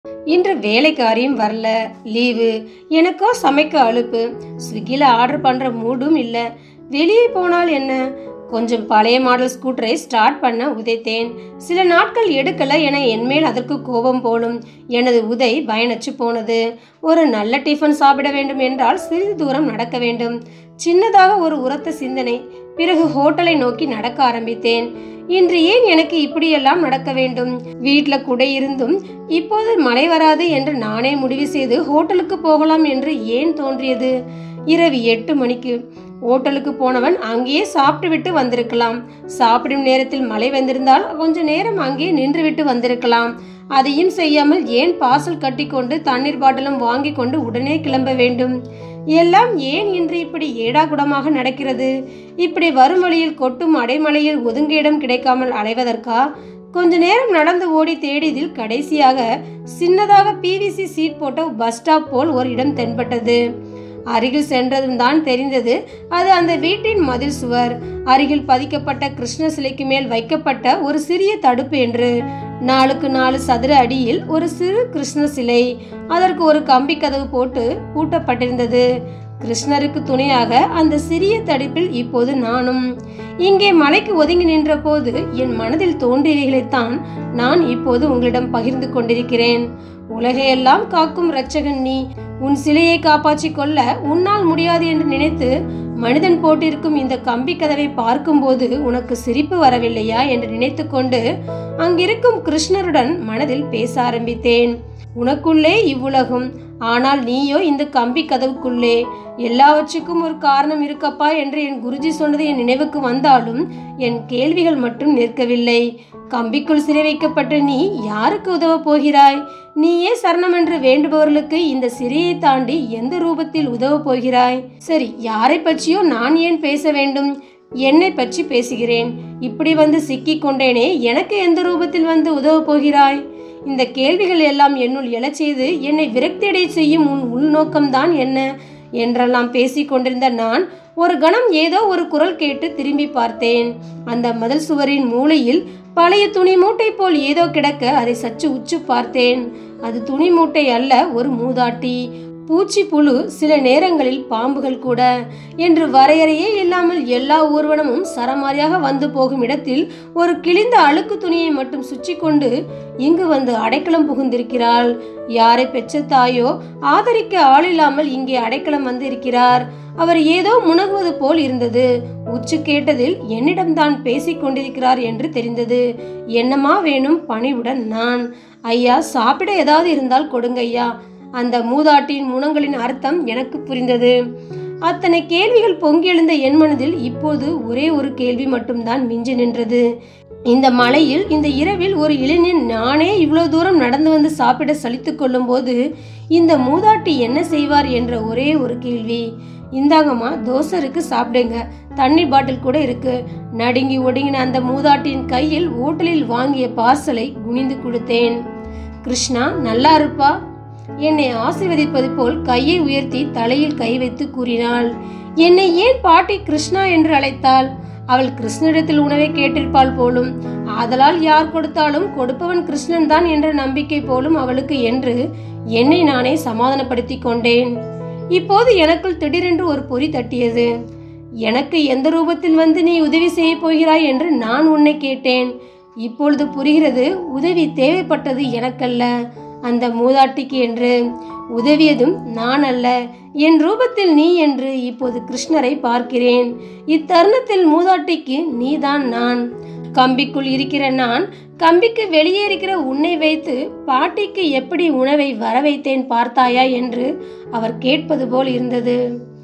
இன்று வேலைக்காரியும் வரல லீவு எனக்கோ சமைக்க அலுப்பு ஸ்விக்கியில் ஆர்டர் பண்ணுற மூடும் இல்லை வெளியே போனால் என்ன கொஞ்சம் பழைய மாடல் ஸ்கூட்டரை ஸ்டார்ட் பண்ண உதைத்தேன் சில நாட்கள் எடுக்கல என என்மேல் அதற்கு கோபம் போலும் எனது உதை பயனற்று போனது ஒரு நல்ல டிஃபன் சாப்பிட வேண்டும் என்றால் சிறிது தூரம் நடக்க வேண்டும் சின்னதாக ஒரு உரத்த சிந்தனை பிறகு ஹோட்டலை நோக்கி நடக்க ஆரம்பித்தேன் இன்று ஏன் எனக்கு இப்படியெல்லாம் நடக்க வேண்டும் வீட்டில் குடை இருந்தும் இப்போது மழை வராது என்று நானே முடிவு செய்து ஹோட்டலுக்கு போகலாம் என்று ஏன் தோன்றியது இரவு எட்டு மணிக்கு ஹோட்டலுக்கு போனவன் அங்கேயே சாப்பிட்டு விட்டு வந்திருக்கலாம் சாப்பிடும் நேரத்தில் மழை வந்திருந்தால் கொஞ்ச நேரம் அங்கேயே நின்று விட்டு வந்திருக்கலாம் அதையும் செய்யாமல் ஏன் பார்சல் கட்டிக்கொண்டு தண்ணீர் பாட்டிலும் வாங்கி கொண்டு உடனே கிளம்ப வேண்டும் எல்லாம் ஏன் இன்று இப்படி ஏடாகுடமாக நடக்கிறது இப்படி வரும் வழியில் கொட்டும் அடைமழையில் ஒதுங்க இடம் கிடைக்காமல் அலைவதற்கா கொஞ்ச நேரம் நடந்து ஓடி தேடியதில் கடைசியாக சின்னதாக பிவிசி சீட் போட்ட பஸ் ஸ்டாப் போல் ஒரு இடம் தென்பட்டது அருகில் சென்றதும் தான் தெரிந்தது அது அந்த வீட்டின் மதில் சுவர் அருகில் பதிக்கப்பட்ட கிருஷ்ண சிலைக்கு மேல் வைக்கப்பட்ட ஒரு சிறிய தடுப்பு என்று நாலுக்கு நாலு சதுர அடியில் ஒரு சிறு கிருஷ்ண சிலை அதற்கு ஒரு கம்பி கதவு போட்டு பூட்டப்பட்டிருந்தது கிருஷ்ணருக்கு துணையாக அந்த சிறிய தடுப்பில் இப்போது நானும் இங்கே மலைக்கு ஒதுங்கி நின்ற போது என் மனதில் தோன்றியவைகளைத்தான் நான் இப்போது உங்களிடம் பகிர்ந்து கொண்டிருக்கிறேன் உலகையெல்லாம் காக்கும் இரட்சகன் நீ உன் சிலையை காப்பாற்றிக் கொள்ள உன்னால் முடியாது என்று நினைத்து மனிதன் போட்டிருக்கும் இந்த கம்பி கதவை பார்க்கும்போது உனக்கு சிரிப்பு வரவில்லையா என்று நினைத்துக்கொண்டு அங்கிருக்கும் கிருஷ்ணருடன் மனதில் பேச ஆரம்பித்தேன் உனக்குள்ளே இவ்வுலகம் ஆனால் நீயோ இந்த கம்பி கதவுக்குள்ளே எல்லாவற்றுக்கும் ஒரு காரணம் இருக்கப்பா என்று என் குருஜி சொன்னது என் நினைவுக்கு வந்தாலும் என் கேள்விகள் மட்டும் நிற்கவில்லை கம்பிக்குள் சிறை வைக்கப்பட்ட நீ யாருக்கு உதவ போகிறாய் நீயே சரணம் என்று வேண்டுபவர்களுக்கு இந்த சிறையை தாண்டி எந்த ரூபத்தில் உதவ போகிறாய் சரி யாரை பற்றியோ நான் ஏன் பேச வேண்டும் என்னை பற்றி பேசுகிறேன் இப்படி வந்து சிக்கிக் கொண்டேனே எனக்கு எந்த ரூபத்தில் வந்து உதவ போகிறாய் இந்த கேள்விகள் எல்லாம் என்னுள் எழச் செய்து என்னை விரக்தியடை செய்யும் உன் உள்நோக்கம்தான் என்ன என்றெல்லாம் பேசிக் கொண்டிருந்த நான் ஒரு கணம் ஏதோ ஒரு குரல் கேட்டு திரும்பி பார்த்தேன் அந்த மதில் சுவரின் மூலையில் பழைய துணி மூட்டை போல் ஏதோ கிடக்க அதை சற்று உச்சு பார்த்தேன் அது துணி மூட்டை அல்ல ஒரு மூதாட்டி பூச்சி புழு சில நேரங்களில் பாம்புகள் கூட என்று வரையறையே இல்லாமல் எல்லா ஊர்வனமும் சரமாரியாக வந்து போகும் இடத்தில் ஒரு கிழிந்த அழுக்கு துணியை மட்டும் சுற்றி கொண்டு இங்கு வந்து அடைக்கலம் புகுந்திருக்கிறாள் யாரை பெற்ற தாயோ ஆதரிக்க ஆளில்லாமல் இங்கே அடைக்கலம் வந்து இருக்கிறார் அவர் ஏதோ முனகுவது போல் இருந்தது உச்சு கேட்டதில் என்னிடம்தான் பேசிக் கொண்டிருக்கிறார் என்று தெரிந்தது என்னமா வேணும் பணிவுடன் நான் ஐயா சாப்பிட ஏதாவது இருந்தால் கொடுங்க ஐயா அந்த மூதாட்டியின் முனங்களின் அர்த்தம் எனக்கு புரிந்தது அத்தனை கேள்விகள் பொங்கி எழுந்த என் மனதில் இப்போது ஒரே ஒரு கேள்வி மட்டும்தான் மிஞ்சி நின்றது இந்த மலையில் இந்த இரவில் ஒரு இளைஞன் நானே இவ்வளவு தூரம் நடந்து வந்து சாப்பிட சலித்து கொள்ளும் போது இந்த மூதாட்டி என்ன செய்வார் என்ற ஒரே ஒரு கேள்வி இந்தாங்கம்மா தோசை இருக்கு சாப்பிடுங்க தண்ணி பாட்டில் கூட இருக்கு நடுங்கி ஒடுங்கின அந்த மூதாட்டியின் கையில் ஓட்டலில் வாங்கிய பார்சலை குனிந்து கொடுத்தேன் கிருஷ்ணா நல்லா இருப்பா என்னை ஆசீர்வதிப்பது போல் கையை உயர்த்தி தலையில் கை வைத்து கூறினாள் என்னை ஏன் பாட்டி கிருஷ்ணா என்று அழைத்தாள் அவள் கிருஷ்ணனிடத்தில் உணவை கேட்டிருப்பாள் போலும் ஆதலால் யார் கொடுத்தாலும் கொடுப்பவன் கிருஷ்ணன் தான் என்ற நம்பிக்கை போலும் அவளுக்கு என்று என்னை நானே சமாதானப்படுத்தி கொண்டேன் இப்போது எனக்குள் திடீரென்று ஒரு பொறி தட்டியது எனக்கு எந்த ரூபத்தில் வந்து நீ உதவி செய்ய போகிறாய் என்று நான் உன்னை கேட்டேன் இப்பொழுது புரிகிறது உதவி தேவைப்பட்டது எனக்கல்ல அந்த மூதாட்டிக்கு என்று உதவியதும் நான் அல்ல என் ரூபத்தில் நீ என்று இப்போது கிருஷ்ணரை பார்க்கிறேன் இத்தருணத்தில் மூதாட்டிக்கு நீதான் நான் கம்பிக்குள் இருக்கிற நான் கம்பிக்கு வெளியே இருக்கிற உன்னை வைத்து பாட்டிக்கு எப்படி உணவை வர வைத்தேன் பார்த்தாயா என்று அவர் கேட்பது போல் இருந்தது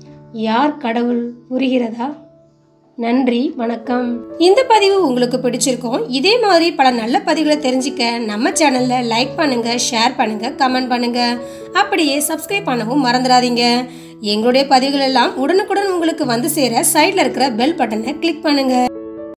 யார் கடவுள் புரிகிறதா நன்றி வணக்கம் இந்த பதிவு உங்களுக்கு பிடிச்சிருக்கும் இதே மாதிரி பல நல்ல பதிவுகளை தெரிஞ்சுக்க நம்ம சேனல்ல லைக் பண்ணுங்க ஷேர் பண்ணுங்க கமெண்ட் பண்ணுங்க அப்படியே சப்ஸ்கிரைப் பண்ணவும் மறந்துடாதீங்க எங்களுடைய பதிவுகள் எல்லாம் உடனுக்குடன் உங்களுக்கு வந்து சேர சைட்ல இருக்கிற பெல் பட்டனை கிளிக் பண்ணுங்க